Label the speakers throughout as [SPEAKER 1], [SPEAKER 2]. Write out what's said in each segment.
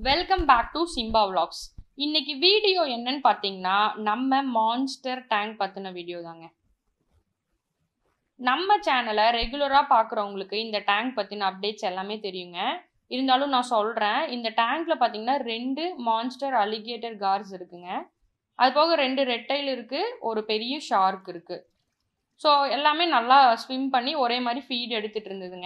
[SPEAKER 1] welcome back to Simba vlogs இன்னைக்கு video என்னன்னு பார்த்தீங்கன்னா நம்ம மான்ஸ்டர் டேங்க் பற்றின வீடியோ தாங்க நம்ம சேனலை ரெகுலராக பார்க்குறவங்களுக்கு இந்த டேங்க் பற்றின அப்டேட்ஸ் எல்லாமே தெரியுங்க இருந்தாலும் நான் சொல்கிறேன் இந்த டேங்க்ல பார்த்தீங்கன்னா ரெண்டு மான்ஸ்டர் அலிகேட்டர் கார்ஸ் இருக்குங்க அது போக ரெண்டு ரெட்டைல் இருக்குது ஒரு பெரிய ஷார்க் இருக்குது ஸோ எல்லாமே நல்லா ஸ்விம் பண்ணி ஒரே மாதிரி ஃபீட் எடுத்துகிட்டு இருந்ததுங்க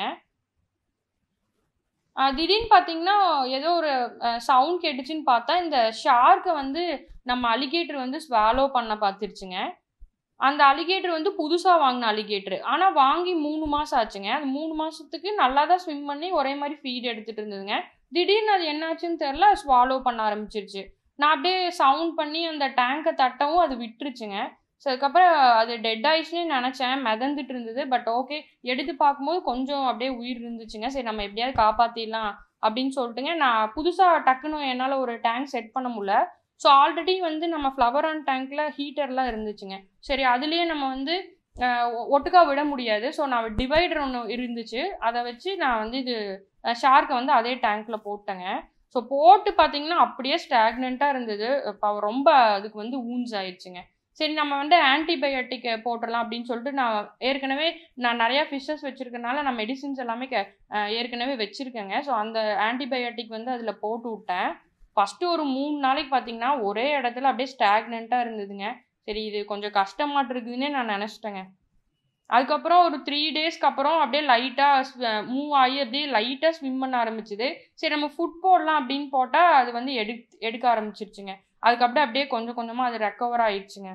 [SPEAKER 1] ஆஹ் திடீர்னு பார்த்தீங்கன்னா ஏதோ ஒரு சவுண்ட் கேட்டுச்சுன்னு பார்த்தா இந்த ஷார்க்கை வந்து நம்ம அலிகேட்டர் வந்து ஸ்வாலோ பண்ண பார்த்துருச்சுங்க அந்த அலிகேட்டர் வந்து புதுசாக வாங்கின அலிகேட்டர் ஆனால் வாங்கி மூணு மாதம் ஆச்சுங்க அது மூணு மாதத்துக்கு நல்லா தான் ஸ்விம் பண்ணி ஒரே மாதிரி ஃபீட் எடுத்துகிட்டு இருந்ததுங்க திடீர்னு அது என்னாச்சுன்னு தெரில ஸ்வாலோ பண்ண ஆரம்பிச்சிருச்சு நான் அப்படியே சவுண்ட் பண்ணி அந்த டேங்கை தட்டவும் அது விட்டுருச்சுங்க ஸோ அதுக்கப்புறம் அது டெட் ஆயிடுச்சுன்னு நினச்சேன் மிதந்துட்டு இருந்தது பட் ஓகே எடுத்து பார்க்கும்போது கொஞ்சம் அப்படியே உயிர் இருந்துச்சுங்க சரி நம்ம எப்படியாவது காப்பாற்றிடலாம் அப்படின்னு சொல்லிட்டுங்க நான் புதுசாக டக்குன்னு என்னால் ஒரு டேங்க் செட் பண்ண முடியல ஸோ ஆல்ரெடி வந்து நம்ம ஃப்ளவர் ஆன் டேங்க்கில் ஹீட்டர்லாம் இருந்துச்சுங்க சரி அதுலேயே நம்ம வந்து அஹ், ஒ- ஒட்டுக்கா விட முடியாது ஸோ நான் டிவைடர் ஒன்று இருந்துச்சு அதை வச்சு நான் வந்து இது ஷார்க்கை வந்து அதே டேங்க்கில் போட்டேங்க ஸோ போட்டு பார்த்தீங்கன்னா அப்படியே ஸ்டாக்னண்ட்டாக இருந்தது இப்போ ரொம்ப அதுக்கு வந்து ஊன்ஸ் ஆயிடுச்சுங்க சரி நம்ம வந்து ஆன்டிபயோட்டிக் போட்டுடலாம் அப்படின்னு சொல்லிட்டு நான் ஏற்கனவே நான் நிறையா ஃபிஷ்ஷஸ் வச்சுருக்கனால நான் மெடிசின்ஸ் எல்லாமே க அஹ் ஏற்கனவே வச்சுருக்கேங்க ஸோ அந்த ஆன்டிபயோட்டிக் வந்து அதில் போட்டு விட்டேன் ஃபஸ்ட்டு ஒரு மூணு நாளைக்கு பார்த்தீங்கன்னா ஒரே இடத்துல அப்படியே ஸ்டாக்னண்ட்டாக இருந்ததுங்க சரி இது கொஞ்சம் கஷ்டமாட்டு இருக்குதுன்னே நான் நினச்சிட்டேங்க அதுக்கப்புறம் ஒரு த்ரீ டேஸ்க்கு அப்புறம் அப்படியே லைட்டாக மூவ் ஆகி அப்படியே லைட்டாக ஸ்விம் பண்ண ஆரம்பிச்சுது சரி நம்ம ஃபுட் போடலாம் அப்படின்னு போட்டால் அது வந்து எடு எடுக்க ஆரம்பிச்சிருச்சுங்க அதுக்கப்புறம் அப்படியே கொஞ்சம் கொஞ்சமாக அது ரெக்கவர் ஆயிடுச்சுங்க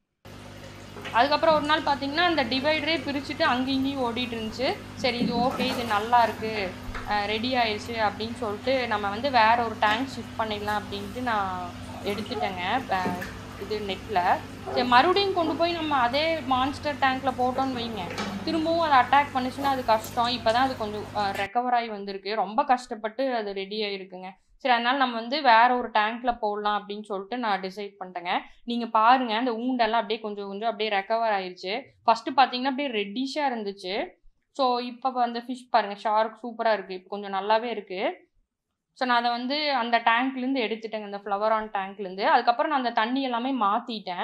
[SPEAKER 1] அதுக்கப்புறம் ஒரு நாள் பார்த்தீங்கன்னா அந்த டிவைடரே பிரிச்சுட்டு அங்கேயும் இங்கேயும் ஓடிட்டு இருந்துச்சு சரி இது ஓகே இது நல்லா இருக்கு ரெடி ஆயிடுச்சு அப்படின்னு சொல்லிட்டு நம்ம வந்து வேற ஒரு டேங்க் ஷிஃப்ட் பண்ணிடலாம் அப்படின்ட்டு நான் எடுத்துட்டேங்க அஹ் இது நெட்டில் சரி மறுபடியும் கொண்டு போய் நம்ம அதே மான்ஸ்டர் டேங்க்கில் போட்டோம்னு வைங்க திரும்பவும் அதை அட்டாக் பண்ணுச்சுன்னா அது கஷ்டம் இப்போ தான் அது கொஞ்சம் ரெக்கவர் ஆகி வந்திருக்கு ரொம்ப கஷ்டப்பட்டு அது ரெடி ஆகிருக்குங்க சரி அதனால நம்ம வந்து வேற ஒரு டேங்க்ல போடலாம் அப்படின்னு சொல்லிட்டு நான் டிசைட் பண்ணிட்டேங்க நீங்க பாருங்க அந்த ஊண்டெல்லாம் அப்படியே கொஞ்சம் கொஞ்சம் அப்படியே ரெக்கவர் ஆயிருச்சு ஃபர்ஸ்ட் பாத்தீங்கன்னா அப்படியே ரெட்டிஷா இருந்துச்சு ஸோ இப்போ அந்த ஃபிஷ் பாருங்க ஷார்க் சூப்பரா இருக்கு இப்போ கொஞ்சம் நல்லாவே இருக்கு ஸோ நான் அதை வந்து அந்த டேங்க்லேருந்து எடுத்துட்டேங்க அந்த ஃப்ளவர் ஆன் டேங்க்லேருந்து அதுக்கப்புறம் நான் அந்த தண்ணி எல்லாமே மாற்றிட்டேன்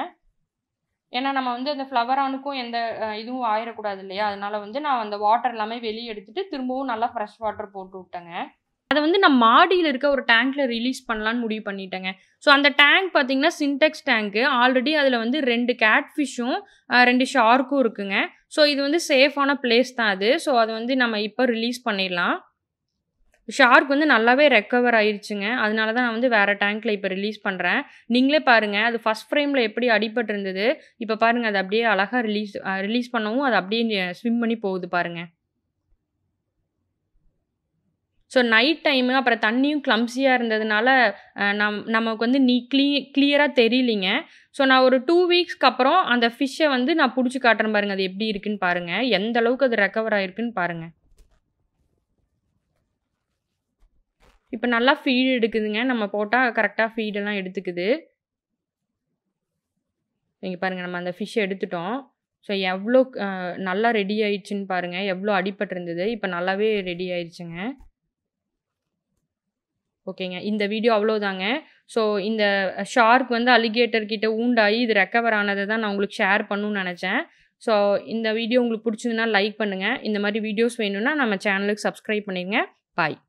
[SPEAKER 1] ஏன்னா நம்ம வந்து அந்த ஃப்ளவர் ஆனுக்கும் எந்த அஹ், இதுவும் ஆயிடக்கூடாது இல்லையா அதனால வந்து நான் அந்த வாட்டர் எல்லாமே வெளியே எடுத்துட்டு திரும்பவும் நல்லா ஃப்ரெஷ் வாட்டர் போட்டு விட்டேங்க அதை வந்து நான் மாடியில் இருக்க ஒரு டேங்க்ல ரிலீஸ் பண்ணலான்னு முடிவு பண்ணிட்டேங்க ஸோ அந்த டேங்க் பார்த்தீங்கன்னா சின்டெக்ஸ் டேங்க்கு ஆல்ரெடி அதில் வந்து ரெண்டு கேட் ஃபிஷ்ஷும் ரெண்டு ஷார்க்கும் இருக்குங்க ஸோ இது வந்து சேஃபான பிளேஸ் தான் அது ஸோ அதை வந்து நம்ம இப்போ ரிலீஸ் பண்ணிடலாம் ஷார்க் வந்து நல்லாவே ரெக்கவர் ஆயிருச்சுங்க அதனால தான் நான் வந்து வேறு டேங்க்கில் இப்போ ரிலீஸ் பண்ணுறேன் நீங்களே பாருங்கள் அது ஃபஸ்ட் ஃப்ரேமில் எப்படி அடிபட்டு இருந்தது இப்போ பாருங்கள் அது அப்படியே அழகாக ரிலீஸ் ரிலீஸ் பண்ணவும் அது அப்படியே ஸ்விம் பண்ணி போகுது பாருங்கள் ஸோ நைட் டைமு அப்புறம் தண்ணியும் கிளம்ஸியாக இருந்ததுனால அஹ், நம் நமக்கு வந்து நீ க்ளீ கிளியராக தெரியலிங்க ஸோ நான் ஒரு டூ வீக்ஸ்க்கு அப்புறம் அந்த ஃபிஷ்ஷை வந்து நான் பிடிச்சி காட்டுறேன் பாருங்கள் அது எப்படி இருக்குன்னு பாருங்கள் எந்த அளவுக்கு அது ரெக்கவர் ஆயிருக்குன்னு பாருங்கள் இப்போ நல்லா ஃபீடு எடுக்குதுங்க நம்ம போட்டால் கரெக்டாக ஃபீடெல்லாம் எடுத்துக்குது இங்கே பாருங்கள் நம்ம அந்த ஃபிஷ்ஷை எடுத்துட்டோம் ஸோ எவ்வளோ அஹ், நல்லா ரெடி ஆயிடுச்சுன்னு பாருங்கள் எவ்வளோ அடிபட்டிருந்தது இப்போ நல்லாவே ரெடி ஆயிடுச்சுங்க ஓகேங்க இந்த வீடியோ அவ்வளோதாங்க ஸோ இந்த ஷார்க் வந்து அலிகேட்டர் கிட்ட ஊண்டாகி இது ரெக்கவர் ஆனதை தான் நான் உங்களுக்கு ஷேர் பண்ணணும்னு நினச்சேன் ஸோ இந்த வீடியோ உங்களுக்கு பிடிச்சதுன்னா லைக் பண்ணுங்கள் இந்த மாதிரி வீடியோஸ் வேணும்னா நம்ம சேனலுக்கு சப்ஸ்கிரைப் பண்ணிடுங்க பாய்